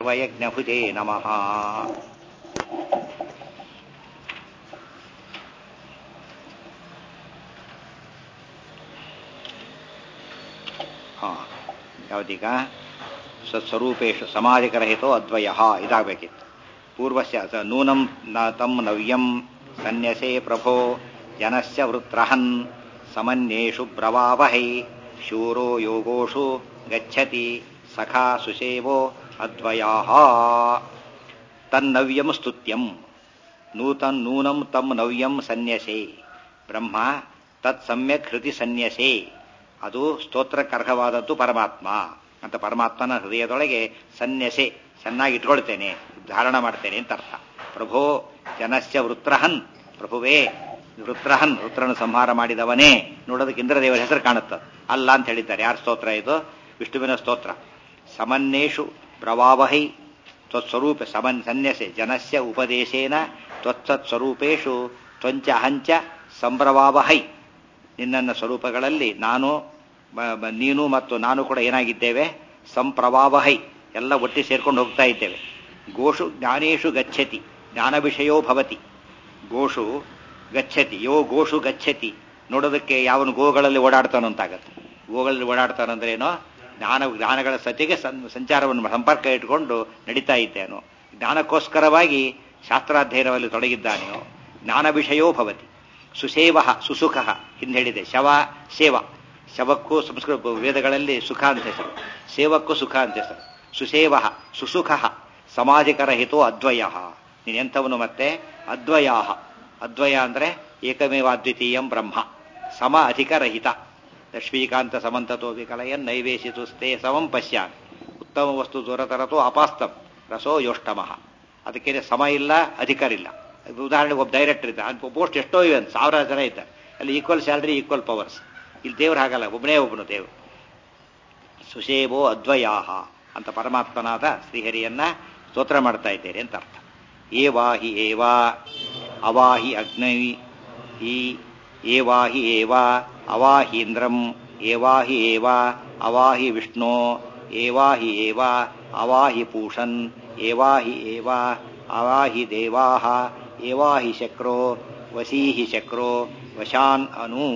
ವಯಜ್ಞಭುಜೇ ನಮಃ ಹಾ ಯಾವ್ದೀಗ ಸ್ವಸ್ವರೂಪೇಶು ಸಮಾಧಿಕರಹಿತೋ ಅದ್ವಯ ಇದಾಗಬೇಕಿತ್ತು ಪೂರ್ವಸ್ಯ ಸ ನೂನಂ ನ ತಂ ನವ್ಯಂ ಸನ್ಯಸೇ ಪ್ರಭೋ ಜನಸ್ಯ ವೃತ್ರಹನ್ ಸಮನ್ಯೇಷು ಬ್ರವಾವಹೈ ಶೂರೋ ಯೋಗೋಷು ಗಚ್ಚತಿ ಸಖಾ ಸುಸೇವೋ ಅದ್ವಯಾ ತನ್ನವ್ಯಂ ಸ್ತುತ್ಯಂ ನೂತನ್ ನೂನಂ ತಂ ನವ್ಯಂ ಸನ್ಯಸೆ ಬ್ರಹ್ಮ ತತ್ ಸಮ್ಯಕ್ ಹೃತಿ ಸನ್ಯಸೆ ಅದು ಸ್ತೋತ್ರಕ್ಕರ್ಹವಾದದ್ದು ಪರಮಾತ್ಮ ಅಂತ ಪರಮಾತ್ಮನ ಹೃದಯದೊಳಗೆ ಸನ್ಯಸೆ ಚೆನ್ನಾಗಿ ಇಟ್ಕೊಳ್ತೇನೆ ಧಾರಣ ಮಾಡ್ತೇನೆ ಅಂತ ಅರ್ಥ ಪ್ರಭೋ ಜನಸ್ಯ ವೃತ್ರಹನ್ ಪ್ರಭುವೇ ವೃತ್ರಹನ್ ವೃತ್ರನ ಸಂಹಾರ ಮಾಡಿದವನೇ ನೋಡೋದಕ್ಕೆ ಇಂದ್ರದೇವರ ಹೆಸರು ಕಾಣುತ್ತದೆ ಅಲ್ಲ ಅಂತ ಹೇಳಿದ್ದಾರೆ ಯಾರ ಸ್ತೋತ್ರ ಇದು ವಿಷ್ಣುವಿನ ಸ್ತೋತ್ರ ಸಮನ್ನೇಷು ಬ್ರವಾವಹೈ ತ್ವತ್ಸ್ವರೂಪ ಸಮನ್ ಸನ್ಯಸೆ ಜನಸ್ಯ ಉಪದೇಶೇನ ತ್ವತ್ಸತ್ ಸ್ವರೂಪೇಶು ತ್ವಂಚ ಹಂಚ ಸಂಭ್ರವಾವಹೈ ನಿನ್ನ ಸ್ವರೂಪಗಳಲ್ಲಿ ನಾನು ನೀನು ಮತ್ತು ನಾನು ಕೂಡ ಏನಾಗಿದ್ದೇವೆ ಸಂಪ್ರವಾವಹೈ ಎಲ್ಲ ಒಟ್ಟಿ ಸೇರ್ಕೊಂಡು ಹೋಗ್ತಾ ಇದ್ದೇವೆ ಗೋಷು ಜ್ಞಾನೇಶು ಗಚ್ಚತಿ ಜ್ಞಾನ ವಿಷಯೋ ಭವತಿ ಗೋಷು ಗಚ್ಚತಿ ಯೋ ಗೋಷು ಗಚ್ಚತಿ ನೋಡೋದಕ್ಕೆ ಯಾವನು ಗೋಗಳಲ್ಲಿ ಓಡಾಡ್ತಾನೋ ಅಂತಾಗತ್ತೆ ಗೋಗಳಲ್ಲಿ ಓಡಾಡ್ತಾನಂದ್ರೆ ಏನೋ ಜ್ಞಾನ ಜ್ಞಾನಗಳ ಸತಿಗೆ ಸಂಚಾರವನ್ನು ಸಂಪರ್ಕ ಇಟ್ಕೊಂಡು ನಡೀತಾ ಇದ್ದೇನೋ ಜ್ಞಾನಕ್ಕೋಸ್ಕರವಾಗಿ ಶಾಸ್ತ್ರಾಧ್ಯಯನದಲ್ಲಿ ತೊಡಗಿದ್ದಾನೆಯೋ ಜ್ಞಾನ ವಿಷಯೋ ಭವತಿ ಸುಸೇವ ಸುಸುಖ ಹಿಂದೆ ಹೇಳಿದೆ ಶವ ಸೇವ ಶವಕ್ಕೂ ಸಂಸ್ಕೃತ ವೇದಗಳಲ್ಲಿ ಸುಖ ಅಂತ ಹೆಸರು ಸೇವಕ್ಕೂ ಸುಖ ಅಂತ ಹೆಸರು ಸುಸೇವ ಸುಸುಖ ಸಮಾಧಿಕರ ಹಿತೋ ಅದ್ವಯ ನೀನೆಂಥವನು ಮತ್ತೆ ಅದ್ವಯ ಅದ್ವಯ ಅಂದ್ರೆ ಏಕಮೇವ ಅದ್ವಿತೀಯಂ ಬ್ರಹ್ಮ ಸಮ ಅಧಿಕರಹಿತ ಲಕ್ಷ್ಮೀಕಾಂತ ಸಮಂತತೋ ವಿಕಲಯನ್ ನೈವೇಶಿತು ಸ್ಥೇ ಸಮಂ ಪಶ್ಯಾಮಿ ಉತ್ತಮ ವಸ್ತು ದೊರತರತೋ ಅಪಾಸ್ತಂ ರಸೋ ಯೋಷ್ಟಮಃ ಅದಕ್ಕೆ ಸಮ ಇಲ್ಲ ಅಧಿಕರಿಲ್ಲ ಉದಾಹರಣೆಗೆ ಒಬ್ಬ ಡೈರೆಕ್ಟರ್ ಇದ್ದ ಅಂತ ಪೋಸ್ಟ್ ಎಷ್ಟೋ ಇವೆ ಅಂತ ಸಾವಿರ ಜನ ಇದ್ದಾರೆ ಅಲ್ಲಿ ಈಕ್ವಲ್ ಸ್ಯಾಲ್ರಿ ಈಕ್ವಲ್ ಪವರ್ಸ್ ಇಲ್ಲಿ ದೇವ್ರು ಹಾಗಲ್ಲ ಒಬ್ಬನೇ ಒಬ್ಬನು ದೇವ್ರು ಸುಶೇವೋ ಅದ್ವಯಾಹ ಅಂತ ಪರಮಾತ್ಮನಾದ ಶ್ರೀಹರಿಯನ್ನ ಸ್ತೋತ್ರ ಮಾಡ್ತಾ ಇದ್ದೇನೆ ಅಂತ ಅರ್ಥ ಏವಾಹಿ ಏವಾ ಅವಾಹಿ ಅಗ್ನೈ ಈ ಏವಾಹಿ ಏವಾ ಅವಾಹೀಂದ್ರಂ ಏವಾಹಿ ಏವಾ ಅವಾಹಿ ವಿಷ್ಣು ಏವಾಹಿ ಏವಾ ಅವಾಹಿ ಪೂಷನ್ ಏವಾಹಿ ಏವಾ ಅವಾಹಿ ದೇವಾಹ ಏವಾಹಿ ಶಕ್ರೋ ವಸೀಹಿ ಶಕ್ರೋ ವಶಾನ್ ಅನು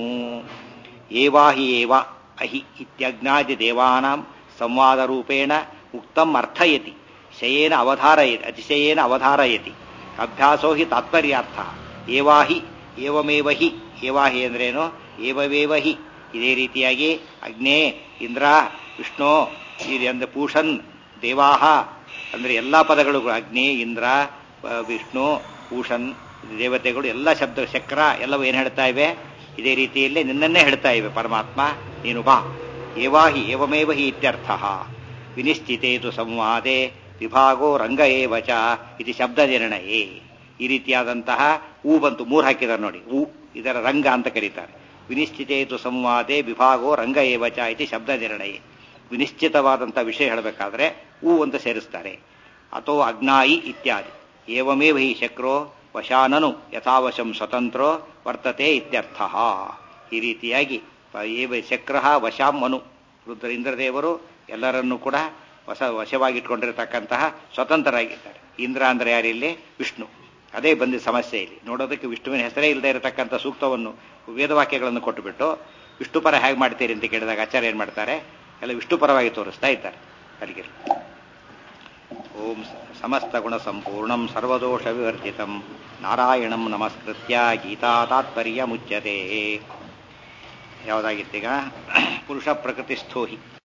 ಏವಾಹಿ ಏವ ಅಹಿ ಇತ್ಯಜ್ಞಾದಿ ದೇವಾನಾಂ ಸಂವಾದರೂಪೇಣ ಉಕ್ತಂ ಅರ್ಥಯತಿ ಶಯೇನ ಅವಧಾರಯತಿ ಅತಿಶಯೇನ ಅವಧಾರಯತಿ ಅಭ್ಯಾಸೋ ಹಿ ತಾತ್ಪರ್ಯಾರ್ಥ ಏವಾಹಿ ಏವಮೇವ ಹಿ ಏವಾಹಿ ಅಂದ್ರೇನು ಏವವೇವ ಹಿ ಇದೇ ರೀತಿಯಾಗಿ ಅಗ್ನೇ ಇಂದ್ರ ವಿಷ್ಣು ಅಂದ್ರೆ ಪೂಷನ್ ದೇವಾಹ ಅಂದ್ರೆ ಎಲ್ಲಾ ಪದಗಳು ಅಗ್ನಿ ಇಂದ್ರ ವಿಷ್ಣು ಭೂಷಣ್ ದೇವತೆಗಳು ಎಲ್ಲ ಶಬ್ದ ಚಕ್ರ ಎಲ್ಲವೂ ಏನು ಹೇಳ್ತಾ ಇವೆ ಇದೇ ರೀತಿಯಲ್ಲಿ ನಿನ್ನನ್ನೇ ಹೇಳ್ತಾ ಇವೆ ಪರಮಾತ್ಮ ನೀನು ಬಾ ಏವಾಹಿ ಏವಮೇವ ಹಿ ಇತ್ಯರ್ಥ ವಿನಿಶ್ಚಿತೇತು ಸಂವಾದೆ ವಿಭಾಗೋ ರಂಗ ಏವಚ ಇದು ಶಬ್ದ ನಿರ್ಣಯೇ ಈ ರೀತಿಯಾದಂತಹ ಹೂ ಬಂತು ಮೂರು ಹಾಕಿದ್ದಾರೆ ನೋಡಿ ಹೂ ಇದರ ರಂಗ ಅಂತ ಕರೀತಾರೆ ವಿನಿಶ್ಚಿತೇತು ಸಂವಾದೆ ವಿಭಾಗೋ ರಂಗ ಏವಚ ಇದು ಶಬ್ದ ನಿರ್ಣಯ ವಿನಿಶ್ಚಿತವಾದಂತಹ ವಿಷಯ ಹೇಳಬೇಕಾದ್ರೆ ಹೂ ಅಂತ ಸೇರಿಸ್ತಾರೆ ಅಥವಾ ಅಗ್ನಾಯಿ ಇತ್ಯಾದಿ ಏವಮೇವ ಹಿ ಶಕ್ರೋ ವಶಾನನು ಯಥಾವಶಂ ಸ್ವತಂತ್ರೋ ವರ್ತತೆ ಇತ್ಯರ್ಥ ಈ ರೀತಿಯಾಗಿ ಏವ ಶಕ್ರ ವಶಾಂ ಅನು ರುದ್ರ ಇಂದ್ರದೇವರು ಎಲ್ಲರನ್ನೂ ಕೂಡ ವಶ ವಶವಾಗಿಟ್ಕೊಂಡಿರತಕ್ಕಂತಹ ಸ್ವತಂತ್ರರಾಗಿದ್ದಾರೆ ಇಂದ್ರ ಅಂದ್ರೆ ಯಾರಿಲ್ಲಿ ವಿಷ್ಣು ಅದೇ ಬಂದ ಸಮಸ್ಯೆ ಇಲ್ಲಿ ನೋಡೋದಕ್ಕೆ ವಿಷ್ಣುವಿನ ಹೆಸರೇ ಇಲ್ಲದೆ ಇರತಕ್ಕಂಥ ಸೂಕ್ತವನ್ನು ವೇದವಾಕ್ಯಗಳನ್ನು ಕೊಟ್ಟುಬಿಟ್ಟು ವಿಷ್ಣು ಪರ ಹೇಗೆ ಮಾಡ್ತೀರಿ ಅಂತ ಕೇಳಿದಾಗ ಆಚಾರ್ಯ ಏನ್ ಮಾಡ್ತಾರೆ ಎಲ್ಲ ವಿಷ್ಣು ಪರವಾಗಿ ತೋರಿಸ್ತಾ ಇದ್ದಾರೆ ಅಲ್ಲಿಗೆ ಓಂ ಸಮಸ್ತ ಗುಣ ಸಂಪೂರ್ಣಂ ಸರ್ವದೋಷ ವಿವರ್ಜಿತಂ ನಾರಾಯಣಂ ನಮಸ್ಕೃತ್ಯ ಗೀತಾ ತಾತ್ಪರ್ಯ ಮುಚ್ಯತೆ ಯಾವುದಾಗಿತ್ತೀಗ ಪುರುಷ ಪ್ರಕೃತಿಸ್ಥೋ ಹಿ